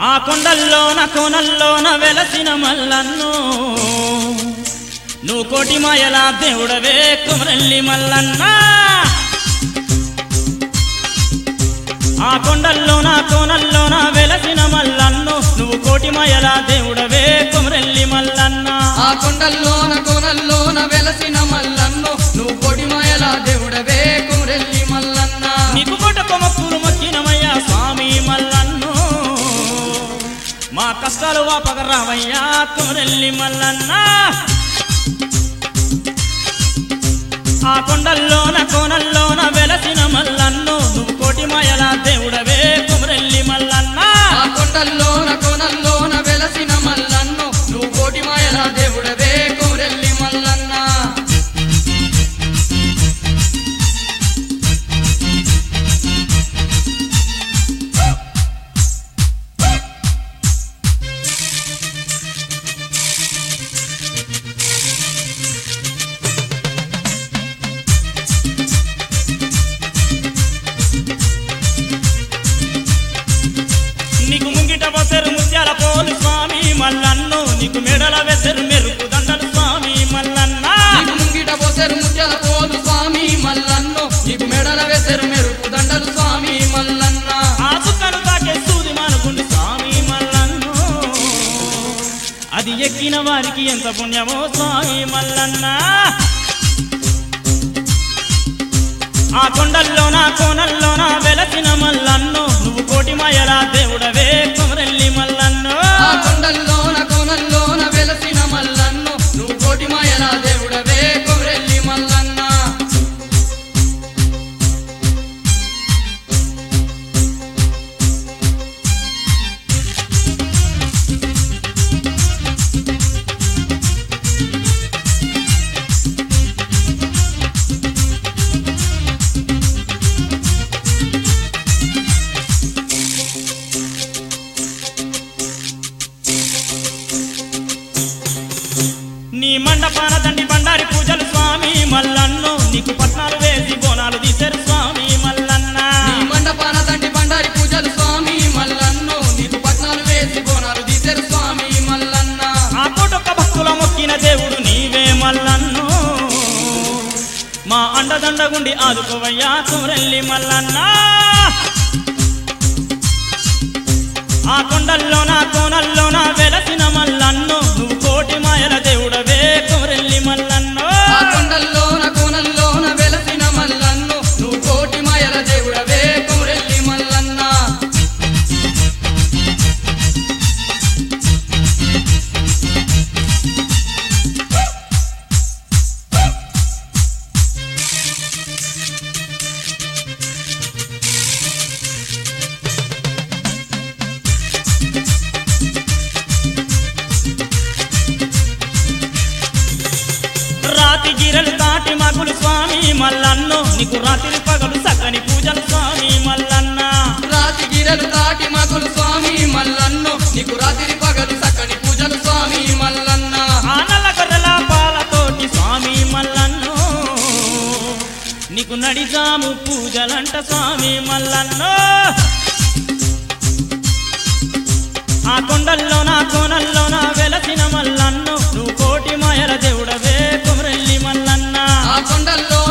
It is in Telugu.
ఆ కొండల్లోన కోనల్లోన వెలసిన మల్లన్ను నువ్వు కోటి మాయల దేవుడవే కుమరల్లి మల్లన్న ఆ కొండల్లోన కోనల్లోన వెలసిన మల్లన్ను నువ్వు కోటి మాయల దేవుడవే కుమరల్లి మల్లన్న ఆ కొండల్లోన కోనల్లోన వెలసిన మల్లన్ను నువ్వు పొడిమాయల దేవుడవే కురెల్లి మల్లన్న నీకు కొట్ట కొమక్కులు మొక్కినమయ్యా స్వామి మల్లన్ను మా కష్టాలు వాపగరావయ్యా కుమరల్లి మల్లన్న ఆ కొండల్లోన కోనల్లోన వెలసిన మల్లన్ను నువ్వు కోటి మాయల దేవుడవే కుమరల్లి మల్లన్న ఆ కొండల్లోన కోనల్లోన వెలసిన మల్లన్ను నువ్వు పొడిమాయల దేవుడవే కురెల్లి మల్లన్న నీకు ముంగిట వసరు ముత్యాల పోలు స్వామి మల్లన్ను నీకు మెడల వెసరు మెరుపు దండలు స్వామి మల్లన్న నీకు ముంగిట పోసెరు ముత్యాల పోలు స్వామి మల్లన్ను నీకు మెడల వేసెరు మెరుపు దండలు స్వామి మల్లన్న ఆ సుక్కను తాకే సూది మానుకుంది స్వామి మల్లన్ను అది ఎక్కిన వారికి ఎంత పుణ్యమో స్వామి మల్లన్న ఆ కొండల్లోన కోనల్లోన వెలసిన మల్లన్ను నువ్వు కోటి మాయల దేవుడవే కుమరెల్లి మల్లన్ను ఆ కొండల్లోన కోనల్లోన వెలసిన మల్లన్ను నువ్వు కోటిమాయల దేవుడవే కురెల్లి మల్లన్న నీ మండపాన దండి బండారి పూజలు స్వామి మల్లన్ను నీకు పట్నాలు వేసి బోనాలు తీశారు స్వామి మల్లన్న నీ మండపాన తండ్రి బండారి పూజలు స్వామి మల్లన్ను నీకు పట్నాలు వేసి బోనాలు తీశారు స్వామి మల్లన్న ఆ కోటొక్క భక్తుల మొక్కిన దేవుడు నీవే మల్లన్ను మా అండదండగుండి ఆదుకోవయ్యా కుమరెల్లి మల్లన్న ఆ కొండల్లోన కోనల్లోన వెలసిన మల్లన్ను నువ్వు కోటి మాయల దేవుడవే కుమరెల్లి మల్లన్ను ఆ కొండల్లోన కోనల్లోన వెలసిన మల్లన్ను నువ్వు కోటిమాయల దేవుడవే కురెల్లి మల్లన్న రాతి గిరలు దాటి మగులు స్వామి మల్లన్ను నీకు రాత్రి పగలు సక్కని పూజలు స్వామి మల్లన్న రాతి గిరలు దాటి మగులు స్వామి మల్లన్ను నీకు రాత్రి పగలు సక్కని పూజలు స్వామి మల్లన్న ఆనల గొర్రెల పాలతోటి స్వామి మల్లన్ను నీకు నడిజాము పూజలంట స్వామి మల్లన్ను ఆ కొండల్లోన కోనల్లోన వెలసిన మల్లన్ను నువ్వు కోటి మాయల దేవుడవే కుమరెల్లి మల్లన్న ఆ కొండల్లోన